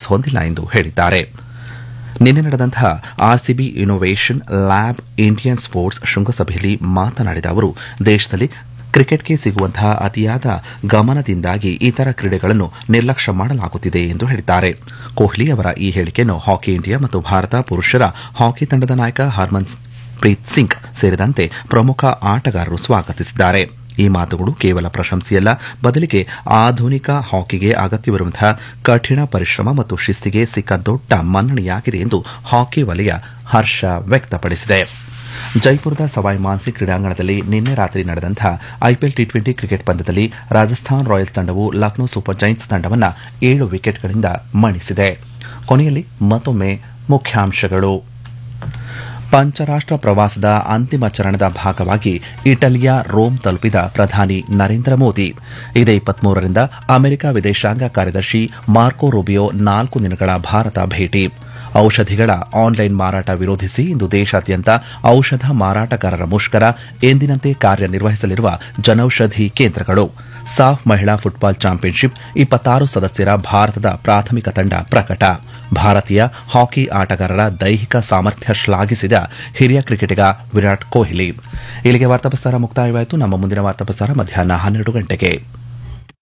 ಹೊಂದಿಲ್ಲ ಎಂದು ಹೇಳಿದ್ದಾರೆ ನಿನ್ನೆ ನಡೆದಂತಹ RCB innovation lab Indian sports ಶೃಂಗಸಭೆಯಲ್ಲಿ ಮಾತನಾಡಿದ ಅವರು ದೇಶದಲ್ಲಿ ಕ್ರಿಕೆಟ್ಗೆ ಸಿಗುವಂತಹ ಅತಿಯಾದ ಗಮನದಿಂದಾಗಿ ಇತರ ಕ್ರೀಡೆಗಳನ್ನು ನಿರ್ಲಕ್ಷ್ಯ ಮಾಡಲಾಗುತ್ತಿದೆ ಎಂದು ಹೇಳಿದ್ದಾರೆ ಕೊಹ್ಲಿ ಅವರ ಈ ಹೇಳಿಕೆಯನ್ನು ಹಾಕಿ ಇಂಡಿಯಾ ಮತ್ತು ಭಾರತ ಪುರುಷರ ಹಾಕಿ ತಂಡದ ನಾಯಕ ಹರ್ಮನ್ ಪ್ರೀತ್ ಸಿಂಗ್ ಸೇರಿದಂತೆ ಪ್ರಮುಖ ಆಟಗಾರರು ಸ್ವಾಗತಿಸಿದ್ದಾರೆ ಈ ಮಾತುಗಳು ಕೇವಲ ಪ್ರಶಂಸೆಯಲ್ಲ ಬದಲಿಗೆ ಆಧುನಿಕ ಹಾಕಿಗೆ ಅಗತ್ಯವಿರುವಂತಹ ಕಠಿಣ ಪರಿಶ್ರಮ ಮತ್ತು ಶಿಸ್ತಿಗೆ ಸಿಕ್ಕ ದೊಡ್ಡ ಮನ್ನಣೆಯಾಗಿದೆ ಎಂದು ಹಾಕಿ ವಲಯ ಹರ್ಷ ವ್ಯಕ್ತಪಡಿಸಿದೆ ಜೈಪುರದ ಸವಾಯ್ ಮಾನ್ಸಿ ಕ್ರೀಡಾಂಗಣದಲ್ಲಿ ನಿನ್ನೆ ರಾತ್ರಿ ನಡೆದಂತಹ ಐಪಿಎಲ್ ಟಿ ಟ್ವೆಂಟಿ ಕ್ರಿಕೆಟ್ ಪಂದ್ಯದಲ್ಲಿ ರಾಜಸ್ಥಾನ್ ರಾಯಲ್ಸ್ ತಂಡವು ಲಕ್ನೋ ಸೂಪರ್ ಜೈಂಟ್ಸ್ ತಂಡವನ್ನು ಏಳು ವಿಕೆಟ್ಗಳಿಂದ ಮಣಿಸಿದೆ ಕೊನೆಯಲ್ಲಿ ಮತ್ತೊಮ್ಮೆ ಮುಖ್ಯಾಂಶಗಳು ಪಂಚರಾಷ್ಟ್ರ ಪ್ರವಾಸದ ಅಂತಿಮ ಚರಣದ ಭಾಗವಾಗಿ ಇಟಲಿಯ ರೋಮ್ ತಲುಪಿದ ಪ್ರಧಾನಿ ನರೇಂದ್ರ ಮೋದಿ ಇದೇ ಇಪ್ಪತ್ಮೂರರಿಂದ ಅಮೆರಿಕ ವಿದೇಶಾಂಗ ಕಾರ್ಯದರ್ಶಿ ಮಾರ್ಕೊ ರೂಬಿಯೋ ನಾಲ್ಕು ದಿನಗಳ ಭಾರತ ಭೇಟಿ ಔಷಧಿಗಳ ಆನ್ಲೈನ್ ಮಾರಾಟ ವಿರೋಧಿಸಿ ಇಂದು ದೇಶಾದ್ಯಂತ ಔಷಧ ಮಾರಾಟಗಾರರ ಮುಷ್ಕರ ಎಂದಿನಂತೆ ಕಾರ್ಯನಿರ್ವಹಿಸಲಿರುವ ಜನೌಷಧಿ ಕೇಂದ್ರಗಳು ಸಾಫ್ ಮಹಿಳಾ ಫುಟ್ಬಾಲ್ ಚಾಂಪಿಯನ್ಶಿಪ್ ಇಪ್ಪತ್ತಾರು ಸದಸ್ಯರ ಭಾರತದ ಪ್ರಾಥಮಿಕ ತಂಡ ಪ್ರಕಟ ಭಾರತೀಯ ಹಾಕಿ ಆಟಗಾರರ ದೈಹಿಕ ಸಾಮರ್ಥ್ಯ ಶ್ಲಾಘಿಸಿದ ಹಿರಿಯ ಕ್ರಿಕೆಟಿಗ ವಿರಾಟ್ ಕೊಹ್ಲಿ ಇಲ್ಲಿಗೆ ವಾರ್ತಾ ಪ್ರಸಾರ ಮುಕ್ತಾಯವಾಯಿತು ನಮ್ಮ ಮುಂದಿನ ವಾರ್ತಾ ಪ್ರಸಾರ ಮಧ್ಯಾಹ್ನ ಹನ್ನೆರಡು ಗಂಟೆಗೆ